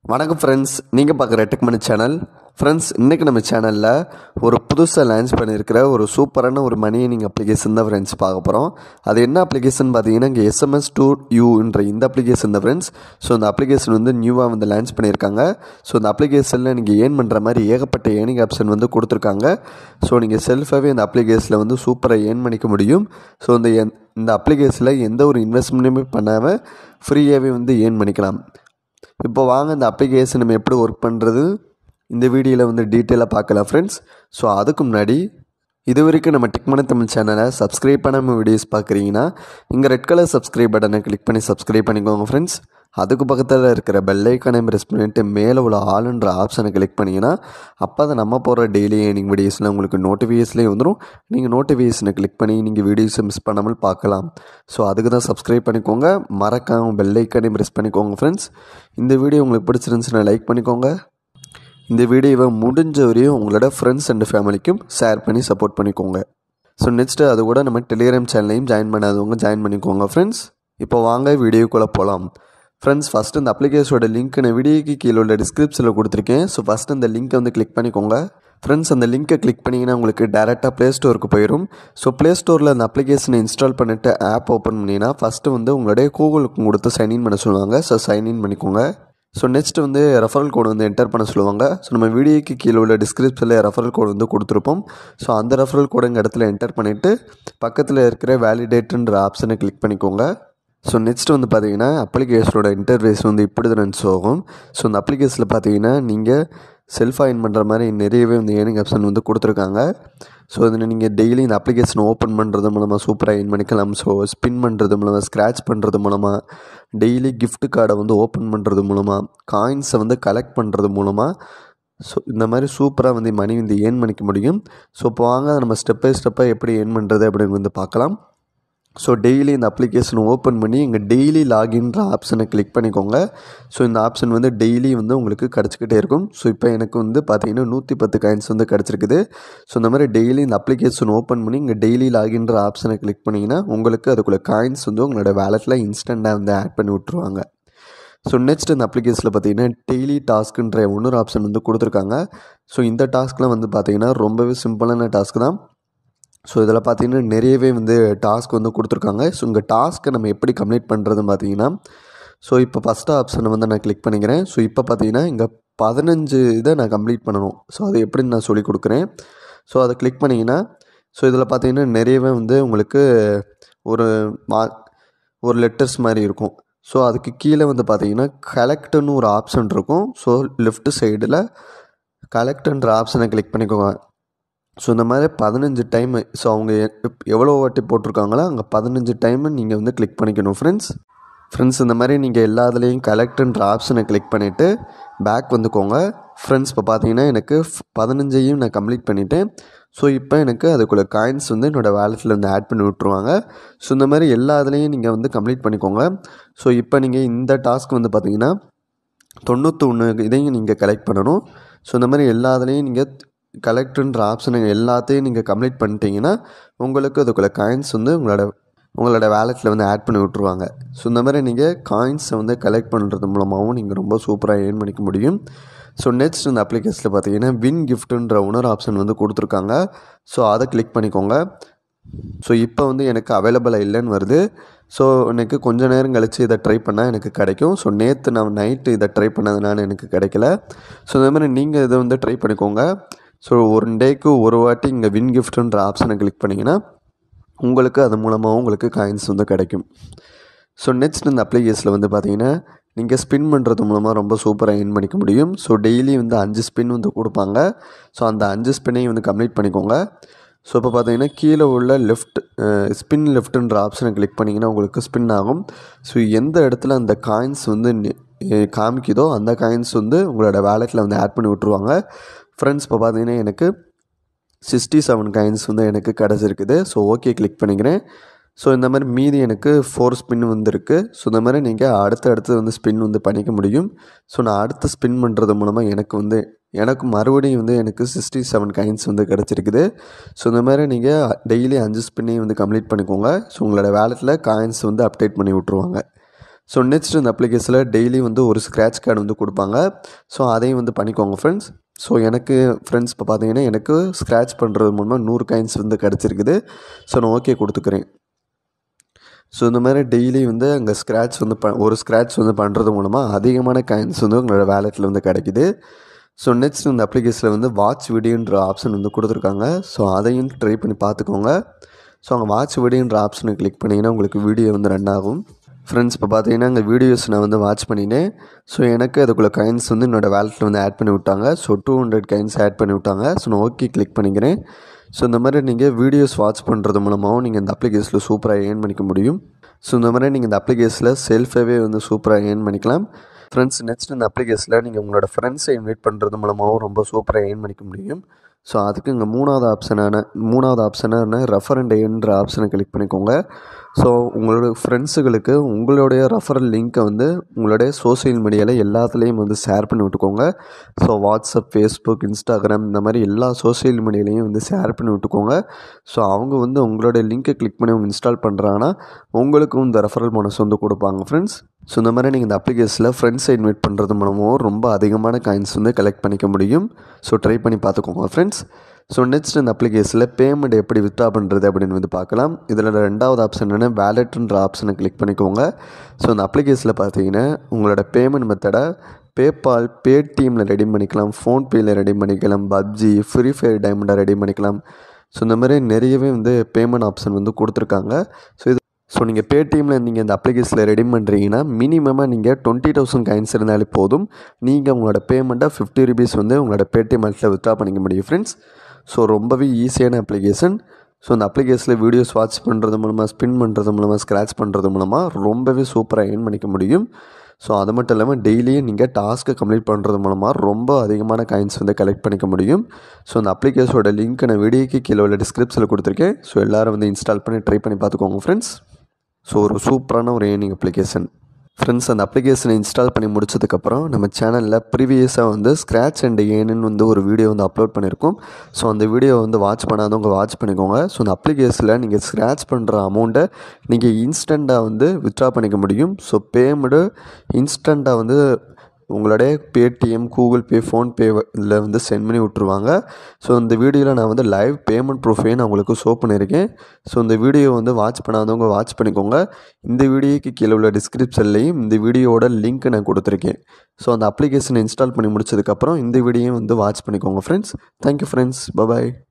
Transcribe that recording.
வணக்கம் ஃப்ரெண்ட்ஸ் நீங்கள் பார்க்குற டெக்மனி சேனல் ஃப்ரெண்ட்ஸ் இன்றைக்கி நம்ம சேனலில் ஒரு புதுசாக லான்ச் பண்ணியிருக்கிற ஒரு சூப்பரான ஒரு மணி ஏர்னிங் அப்ளிகேஷன் தான் ஃப்ரெண்ட்ஸ் பார்க்க போகிறோம் அது என்ன அப்ளிகேஷன் பார்த்தீங்கன்னா இங்கே எஸ்எம்எஸ் டூ யூன்ற இந்த அப்ளிகேஷன் தான் ஃப்ரெண்ட்ஸ் ஸோ இந்த அப்ளிகேஷன் வந்து நியூவாக வந்து லான்ச் பண்ணியிருக்காங்க ஸோ இந்த அப்ளிகேஷனில் நீங்கள் ஏர்ன் பண்ணுற மாதிரி ஏகப்பட்ட ஏர்னிங் ஆப்ஷன் வந்து கொடுத்துருக்காங்க ஸோ நீங்கள் செல்ஃபாகவே இந்த அப்ளிகேஷனில் வந்து சூப்பராக ஏர்ன் பண்ணிக்க முடியும் ஸோ இந்த என்- இந்த அப்ளிகேஷனில் எந்த ஒரு இன்வெஸ்ட்மெண்ட்டுமே பண்ணாமல் ஃப்ரீயாகவே வந்து ஏர்ன் பண்ணிக்கலாம் இப்போ வாங்க இந்த அப்ளிகேஷன் நம்ம எப்படி ஒர்க் பண்ணுறது இந்த வீடியோவில் வந்து டீட்டெயிலாக பார்க்கலாம் ஃப்ரெண்ட்ஸ் ஸோ அதுக்கு முன்னாடி இது வரைக்கும் நம்ம டெக்மன தமிழ் சேனலை சப்ஸ்கிரைப் பண்ணாமல் வீடியோஸ் பார்க்குறீங்கன்னா இங்கே ரெட் கலர் சப்ஸ்கிரைப் பட்டனை கிளிக் பண்ணி சப்ஸ்கிரைப் பண்ணிக்கோங்க ஃப்ரெண்ட்ஸ் அதுக்கு பக்கத்தில் இருக்கிற பெல் ஐக்கானை ப்ரெஸ் பண்ணிட்டு மேலே உள்ள ஆளுன்ற ஆப்ஷனை கிளிக் பண்ணிங்கன்னா அப்போ தான் நம்ம போகிற டெய்லி ஏர்னிங் வீடியோஸில் உங்களுக்கு நோட்டிஃபிகேஷன்லேயே வந்துடும் நீங்கள் நோட்டிஃபிகேஷனை கிளிக் பண்ணி நீங்கள் வீடியோஸை மிஸ் பண்ணாமல் பார்க்கலாம் ஸோ அதுக்கு தான் சப்ஸ்கிரைப் பண்ணிக்கோங்க மறக்காம பெல் ஐக்கானையும் ப்ரெஸ் பண்ணிக்கோங்க ஃப்ரெண்ட்ஸ் இந்த வீடியோ உங்களுக்கு பிடிச்சிருந்துச்சுன்னா லைக் பண்ணிக்கோங்க இந்த வீடியோவை முடிஞ்ச வரையும் உங்களோட ஃப்ரெண்ட்ஸ் அண்ட் ஃபேமிலிக்கும் ஷேர் பண்ணி சப்போர்ட் பண்ணிக்கோங்க ஸோ நெக்ஸ்ட்டு அது கூட நம்ம டெலிகிராம் சேனலையும் ஜாயின் பண்ணாதவங்க ஜாயின் பண்ணிக்கோங்க ஃப்ரெண்ட்ஸ் இப்போ வாங்க வீடியோக்குள்ளே போகலாம் ஃப்ரெண்ட்ஸ் ஃபஸ்ட்டு இந்த அப்ளிகேஷனோட லிங்க் நான் வீடியோக்கு கீழே உள்ள டிஸ்கிரிப்ஷனில் கொடுத்துருக்கேன் ஸோ ஃபஸ்ட்டு அந்த லிங்க்கை வந்து கிளிக் பண்ணிக்கோங்க ஃப்ரெண்ட்ஸ் அந்த லிங்க்கை கிளிக் பண்ணிங்கன்னா உங்களுக்கு டேரெக்டாக ப்ளே ஸ்டோருக்கு போயிடும் ஸோ ப்ளே ஸ்டோரில் அந்த அப்ளிகேஷனை இன்ஸ்டால் பண்ணிவிட்டு ஆப் ஓப்பன் பண்ணிங்கன்னா ஃபஸ்ட்டு வந்து உங்களுடைய கூகுளுக்கு கொடுத்து சைன்இன் பண்ண சொல்லுவாங்க ஸோ சைன்இன் பண்ணிக்கோங்க ஸோ நெக்ஸ்ட் வந்து ரெஃபரல் கோடு வந்து என்டர் பண்ண சொல்லுவாங்க ஸோ நம்ம வீடியோக்கு கீழே உள்ள டிஸ்கிரிப்ஷனில் ரெஃபரல் கோடு வந்து கொடுத்துருப்போம் ஸோ அந்த ரெஃபரல் கோடு இந்த இடத்துல என்டர் பண்ணிவிட்டு பக்கத்தில் இருக்கிற வேலிடேட்டுன்ற ஆப்ஷனை கிளிக் பண்ணிக்கோங்க ஸோ நெக்ஸ்ட் வந்து பார்த்தீங்கன்னா அப்ளிகேஷனோட இன்டர்ஃபேஸ் வந்து இப்படி தான் ரன்ஸ் ஆகும் ஸோ இந்த அப்ளிகேஷனில் பார்த்தீங்கன்னா நீங்கள் செல்ஃபாக இன் பண்ணுற மாதிரி நிறையவே வந்து ஏர்னிங் ஆப்ஷன் வந்து கொடுத்துருக்காங்க ஸோ இதில் நீங்கள் டெய்லி இந்த அப்ளிகேஷன் ஓப்பன் பண்ணுறது மூலமாக சூப்பராக இன் பண்ணிக்கலாம் ஸோ ஸ்பின் பண்ணுறது மூலமாக ஸ்க்ராட்ச் பண்ணுறது மூலமாக டெய்லி gift கார்டை வந்து ஓப்பன் பண்ணுறது மூலமாக காயின்ஸை வந்து கலெக்ட் பண்ணுறது மூலமாக ஸோ இந்த மாதிரி சூப்பராக வந்து மணி வந்து ஏர்ன் பண்ணிக்க முடியும் ஸோ இப்போ வாங்க நம்ம ஸ்டெப் பை ஸ்டெப்பாக எப்படி ஏர்ன் பண்ணுறது அப்படின்னு வந்து பார்க்கலாம் ஸோ டெய்லி இந்த அப்ளிகேஷன் ஓப்பன் பண்ணி இங்கே டெய்லி லாகின்ற ஆப்ஷனை கிளிக் பண்ணிக்கோங்க ஸோ இந்த ஆப்ஷன் வந்து டெய்லி வந்து உங்களுக்கு கிடச்சிக்கிட்டே இருக்கும் ஸோ இப்போ எனக்கு வந்து பார்த்தீங்கன்னா நூற்றி பத்து காயின்ஸ் வந்து கிடச்சிருக்குது ஸோ இந்த மாதிரி டெய்லி இந்த அப்ளிகேஷன் ஓப்பன் பண்ணி இங்கே டெய்லி லாகின்ற ஆப்ஷனை கிளிக் பண்ணிங்கன்னா உங்களுக்கு அதுக்குள்ளே காயின்ஸ் வந்து உங்களோட வேலெட்டில் இன்ஸ்டண்ட்டாக வந்து ஆட் பண்ணி விட்ருவாங்க ஸோ நெக்ஸ்ட் இந்த அப்ளிகேஷனில் பார்த்தீங்கன்னா டெய்லி டாஸ்க்குன்ற இன்னொரு ஆப்ஷன் வந்து கொடுத்துருக்காங்க ஸோ இந்த டாஸ்க்லாம் வந்து பார்த்தீங்கன்னா ரொம்பவே சிம்பிளான டாஸ்க் தான் ஸோ இதில் பார்த்தீங்கன்னா நிறையவே வந்து டாஸ்க் வந்து கொடுத்துருக்காங்க ஸோ இங்கே டாஸ்க்கை நம்ம எப்படி கம்ப்ளீட் பண்ணுறதுன்னு பார்த்தீங்கன்னா ஸோ இப்போ ஃபஸ்ட்டு ஆப்ஷனை வந்து நான் கிளிக் பண்ணிக்கிறேன் ஸோ இப்போ பார்த்தீங்கன்னா இங்கே பதினஞ்சு இதை நான் கம்ப்ளீட் பண்ணணும் ஸோ அது எப்படின்னு நான் சொல்லி கொடுக்குறேன் ஸோ அதை கிளிக் பண்ணிங்கன்னா ஸோ இதில் பார்த்தீங்கன்னா நிறையவே வந்து உங்களுக்கு ஒரு மா ஒரு லெட்டர்ஸ் மாதிரி இருக்கும் ஸோ அதுக்கு கீழே வந்து பார்த்தீங்கன்னா கலெக்ட்னு ஒரு ஆப்ஷன் இருக்கும் ஸோ லெஃப்ட் சைடில் கலெக்ட்ன்ற ஆப்ஷனை கிளிக் பண்ணிக்கோங்க ஸோ இந்த மாதிரி பதினஞ்சு டைம் ஸோ அவங்க எப்- எவ்வளோ வாட்டி போட்டிருக்காங்களோ அங்கே பதினஞ்சு டைம் நீங்கள் வந்து கிளிக் பண்ணிக்கணும் ஃப்ரெண்ட்ஸ் ஃப்ரெண்ட்ஸ் இந்த மாதிரி நீங்கள் எல்லா இதுலேயும் கலெக்ட்ன்ற ஆப்ஷனை கிளிக் பண்ணிவிட்டு பேக் வந்துக்கோங்க ஃப்ரெண்ட்ஸ் இப்போ பார்த்தீங்கன்னா எனக்கு ஃப்- பதினஞ்சையும் நான் கம்ப்ளீட் பண்ணிட்டேன் ஸோ இப்போ எனக்கு அதுக்குள்ளே காயின்ஸ் வந்து என்னோடய வேலெட்டில் வந்து ஆட் பண்ணி விட்ருவாங்க ஸோ இந்த மாதிரி எல்லா இதுலேயும் நீங்கள் வந்து கம்ப்ளீட் பண்ணிக்கோங்க ஸோ இப்போ நீங்கள் இந்த டாஸ்க் வந்து பார்த்தீங்கன்னா தொண்ணூத்தொன்று இதையும் நீங்கள் கலெக்ட் பண்ணணும் ஸோ இந்த மாதிரி எல்லா இதுலேயும் நீங்கள் கலெக்ட்ன்ற ஆப்ஷனை எல்லாத்தையும் நீங்கள் கம்ப்ளீட் பண்ணிட்டீங்கன்னா உங்களுக்கு அதுக்குள்ளே காயின்ஸ் வந்து உங்களோட உங்களோட வேலெட்டில் வந்து ஆட் பண்ணி விட்ருவாங்க ஸோ இந்த மாதிரி நீங்கள் காயின்ஸை வந்து கலெக்ட் பண்ணுறது மூலமாகவும் நீங்கள் ரொம்ப சூப்பராக ஏர்ன் பண்ணிக்க முடியும் ஸோ நெக்ஸ்ட் இந்த அப்ளிகேஷனில் பார்த்தீங்கன்னா வின் கிஃப்ட்டுன்ற இன்னொரு ஆப்ஷன் வந்து கொடுத்துருக்காங்க ஸோ அதை கிளிக் பண்ணிக்கோங்க ஸோ இப்போ வந்து எனக்கு அவைலபிளாக இல்லைன்னு வருது ஸோ எனக்கு கொஞ்ச நேரம் கழித்து இதை ட்ரை பண்ணால் எனக்கு கிடைக்கும் ஸோ நேற்று நான் நைட்டு இதை ட்ரை பண்ணதுனால எனக்கு கிடைக்கல ஸோ இந்த மாதிரி நீங்கள் இதை வந்து ட்ரை பண்ணிக்கோங்க ஸோ ஒரு டேக்கு ஒரு வாட்டி இங்கே வின் கிஃப்ட்டுன்ற ஆப்ஷனை கிளிக் பண்ணிங்கன்னா உங்களுக்கு அது மூலமாக உங்களுக்கு காயின்ஸ் வந்து கிடைக்கும் ஸோ நெக்ஸ்ட் இந்த அப்ளிகேஷனில் வந்து பார்த்தீங்கன்னா நீங்கள் ஸ்பின் பண்ணுறது மூலமாக ரொம்ப சூப்பராக ஏர்ன் பண்ணிக்க முடியும் ஸோ டெய்லி வந்து அஞ்சு ஸ்பின் வந்து கொடுப்பாங்க ஸோ அந்த அஞ்சு ஸ்பின்னையும் வந்து கம்ப்ளீட் பண்ணிக்கோங்க ஸோ இப்போ பார்த்தீங்கன்னா கீழே உள்ள லெஃப்ட் ஸ்பின் லெஃப்ட்ன்ற ஆப்ஷனை கிளிக் பண்ணிங்கன்னா உங்களுக்கு ஸ்பின் ஆகும் ஸோ எந்த இடத்துல அந்த காயின்ஸ் வந்து நி- அஹ் காமிக்குதோ அந்த காயின்ஸ் வந்து உங்களோட வேலெட்டில் வந்து ஆட் பண்ணி விட்ருவாங்க ஃப்ரெண்ட்ஸ் இப்போ பார்த்தீங்கன்னா எனக்கு சிக்ஸ்டி செவன் காயின்ஸ் வந்து எனக்கு கிடச்சிருக்குது ஸோ ஓகே கிளிக் பண்ணிக்கிறேன் ஸோ இந்த மாதிரி மீதி எனக்கு ஃபோர் ஸ்பின் வந்துருக்கு ஸோ இந்த மாதிரி நீங்கள் அடுத்து அடுத்து வந்து ஸ்பின் வந்து பண்ணிக்க முடியும் ஸோ நான் அடுத்து ஸ்பின் பண்ணுறது மூலமாக எனக்கு வந்து எனக்கு மறுபடியும் வந்து எனக்கு சிக்ஸ்டி செவன் காயின்ஸ் வந்து கிடச்சிருக்குது ஸோ இந்த மாதிரி நீங்கள் டெய்லி அஞ்சு ஸ்பின்னையும் வந்து கம்ப்ளீட் பண்ணிக்கோங்க ஸோ உங்களோட வேலெட்டில் காயின்ஸ் வந்து அப்டேட் பண்ணி விட்ருவாங்க ஸோ நெக்ஸ்ட் இந்த அப்ளிகேஷனில் டெய்லி வந்து ஒரு ஸ்க்ராட்ச் கார்டு வந்து கொடுப்பாங்க ஸோ அதையும் வந்து பண்ணிக்கோங்க ஃப்ரெண்ட்ஸ் ஸோ எனக்கு ஃப்ரெண்ட்ஸ் இப்போ பார்த்தீங்கன்னா எனக்கு ஸ்க்ராட்ச் பண்ணுறது மூலமாக நூறு காயின்ஸ் வந்து கிடச்சிருக்குது ஸோ நான் ஓகே கொடுத்துக்கிறேன் ஸோ இந்த மாதிரி டெய்லி வந்து அங்கே ஸ்க்ராட்ச் வந்து ப ஒரு ஸ்க்ராட்ச் வந்து பண்ணுறது மூலமாக அதிகமான காயின்ஸ் வந்து உங்களோட வேலெட்டில் வந்து கிடைக்குது ஸோ நெக்ஸ்ட் இந்த அப்ளிகேஷனில் வந்து வாட்ச் வீடியோன்ற ஆப்ஷன் வந்து கொடுத்துருக்காங்க ஸோ அதையும் ட்ரை பண்ணி பார்த்துக்கோங்க ஸோ அங்கே வாட்ச் வீடியோன்ற ஆப்ஷனை கிளிக் பண்ணிங்கன்னா உங்களுக்கு வீடியோ வந்து ரன் ஆகும் ஃப்ரெண்ட்ஸ் இப்போ பார்த்தீங்கன்னா அங்கே வீடியோஸ் நான் வந்து வாட்ச் பண்ணினேன் ஸோ எனக்கு அதுக்குள்ளே கைன்ஸ் வந்து என்னோடய வேலெட்டில் வந்து ஆட் பண்ணி விட்டாங்க so two hundred coins add பண்ணி விட்டாங்க ஸோ நான் ஓகே கிளிக் பண்ணிக்கிறேன் ஸோ இந்த மாதிரி நீங்கள் வீடியோஸ் வாட்ச் பண்ணுறது மூலமாகவும் நீங்கள் இந்த அப்ளிகேஷனில் சூப்பராக ஏர்ன் பண்ணிக்க முடியும் ஸோ இந்த மாதிரி நீங்கள் இந்த அப்ளிகேஷனில் செல்ஃபாகவே வந்து சூப்பராக ஏர்ன் பண்ணிக்கலாம் ஃப்ரெண்ட்ஸ் நெக்ஸ்ட் இந்த அப்ளிகேஷனில் நீங்கள் உங்களோட ஃப்ரெண்ட்ஸை இன்வைட் பண்ணுறது மூலமாகவும் ரொம்ப சூப்பராக ஏர்ன் பண்ணிக்க முடியும் ஸோ அதுக்கு இங்கே மூணாவது ஆப்ஷனான மூணாவது ஆப்ஷனான ரெஃபரண்ட் என்ற ஆப்ஷனை கிளிக் பண்ணிக்கோங்க ஸோ உங்களோட ஃப்ரெண்ட்ஸுகளுக்கு உங்களுடைய ரெஃபரல் லிங்க்கை வந்து உங்களுடைய சோசியல் மீடியாவில் எல்லாத்துலேயும் வந்து ஷேர் பண்ணி விட்டுக்கோங்க ஸோ வாட்ஸ்அப் ஃபேஸ்புக் இன்ஸ்டாகிராம் இந்த மாதிரி எல்லா சோசியல் மீடியாலையும் வந்து ஷேர் பண்ணி விட்டுக்கோங்க ஸோ அவங்க வந்து உங்களுடைய லிங்க்கை கிளிக் பண்ணி அவங்க இன்ஸ்டால் பண்ணுறாங்கன்னா உங்களுக்கும் இந்த ரெஃபரல் போனஸ் வந்து கொடுப்பாங்க ஃப்ரெண்ட்ஸ் ஸோ இந்த மாதிரி நீங்கள் இந்த அப்ளிகேஷனில் ஃப்ரெண்ட்ஸை இன்வைட் பண்ணுறது மூலமும் ரொம்ப அதிகமான காயின்ஸ் வந்து கலெக்ட் பண்ணிக்க முடியும் ஸோ ட்ரை பண்ணி பார்த்துக்கோங்க ஃப்ரெண்ட்ஸ் ஸோ நெக்ஸ்ட் இந்த அப்ளிகேஷனில் பேமெண்ட் எப்படி வித்ட்ரா பண்ணுறது அப்படின்னு வந்து பார்க்கலாம் இதில் ரெண்டாவது ஆப்ஷன் என்ன வேலெட்ன்ற ஆப்ஷனை கிளிக் பண்ணிக்கோங்க ஸோ இந்த அப்ளிகேஷனில் பார்த்தீங்கன்னா உங்களோட பேமெண்ட் மெத்தடை பேபால் பேடிஎம்மில் ரெடி பண்ணிக்கலாம் ஃபோன்பேயில் ரெடி பண்ணிக்கலாம் பப்ஜி ஃப்ரீ ஃபயர் டைமண்டாக ரெடி பண்ணிக்கலாம் ஸோ இந்த மாதிரி நிறையவே வந்து பேமெண்ட் ஆப்ஷன் வந்து கொடுத்துருக்காங்க ஸோ இது ஸோ நீங்கள் பேடிஎம்மில் நீங்கள் இந்த அப்ளிகேஷனில் ரெடி பண்ணுறீங்கன்னா மினிமமாக நீங்கள் டுவெண்ட்டி தௌசண்ட் காயின்ஸ் இருந்தாலே போதும் நீங்கள் உங்களோட பேமெண்ட்டை ஃபிஃப்டி ருபீஸ் வந்து உங்களோட பேடிஎம் அல்ட்டில் வித்ட்ரா பண்ணிக்க முடியும் ஃப்ரெண்ட்ஸ் ஸோ ரொம்பவே ஈஸியான அப்ளிகேஷன் ஸோ அந்த அப்ளிகேஷனில் வீடியோஸ் வாட்ச் பண்ணுறது மூலமாக ஸ்பின் பண்ணுறது மூலமாக ஸ்க்ராட்ச் பண்ணுறது மூலமாக ரொம்பவே சூப்பராக ஏர்ன் பண்ணிக்க முடியும் ஸோ அது மட்டும் இல்லாமல் டெய்லியும் நீங்கள் டாஸ்க்கை கம்ப்ளீட் பண்ணுறது மூலமாக ரொம்ப அதிகமான காயின்ஸ் வந்து கலெக்ட் பண்ணிக்க முடியும் ஸோ அந்த அப்ளிகேஷனோட லிங்க் நான் வீடியோக்கு கீழே உள்ள டிஸ்கிரிப்ஷனில் கொடுத்துருக்கேன் ஸோ எல்லோரும் வந்து இன்ஸ்டால் பண்ணி ட்ரை பண்ணி பார்த்துக்கோங்க ஃப்ரெண்ட்ஸ் ஸோ ஒரு சூப்பரான ஒரு ஏர்னிங் அப்ளிகேஷன் ஃப்ரெண்ட்ஸ் அந்த அப்ளிகேஷனை இன்ஸ்டால் பண்ணி முடிச்சதுக்கப்புறம் நம்ம சேனலில் ப்ரீவியஸாக வந்து ஸ்க்ராட்ச் அண்ட் ஏன்னு வந்து ஒரு வீடியோ வந்து அப்லோட் பண்ணியிருக்கோம் ஸோ அந்த வீடியோ வந்து வாட்ச் பண்ணாதவங்க வாட்ச் பண்ணிக்கோங்க ஸோ அந்த அப்ளிகேஷனில் நீங்கள் ஸ்க்ராட்ச் பண்ணுற அமௌண்ட்டை நீங்கள் இன்ஸ்டண்ட்டாக வந்து வித்ட்ரா பண்ணிக்க முடியும் ஸோ பேமெண்ட்டு இன்ஸ்டண்ட்டாக வந்து உங்களுடைய பேடிஎம் கூகுள் பே ஃபோன்பே இதில் வந்து சென்ட் பண்ணி விட்ருவாங்க ஸோ இந்த வீடியோவில் நான் வந்து லைவ் பேமெண்ட் ப்ரூஃபையும் நான் உங்களுக்கு ஷோ பண்ணியிருக்கேன் ஸோ இந்த வீடியோ வந்து வாட்ச் பண்ணாதவங்க வாட்ச் பண்ணிக்கோங்க இந்த வீடியோக்கு கீழே உள்ள டிஸ்கிரிப்ஷன்லேயும் இந்த வீடியோவோட லிங்க் நான் கொடுத்துருக்கேன் ஸோ அந்த அப்ளிகேஷனை இன்ஸ்டால் பண்ணி முடிச்சதுக்கப்புறம் இந்த வீடியோயும் வந்து வாட்ச் பண்ணிக்கோங்க ஃப்ரெண்ட்ஸ் தேங்க்யூ ஃப்ரெண்ட்ஸ் பபாய்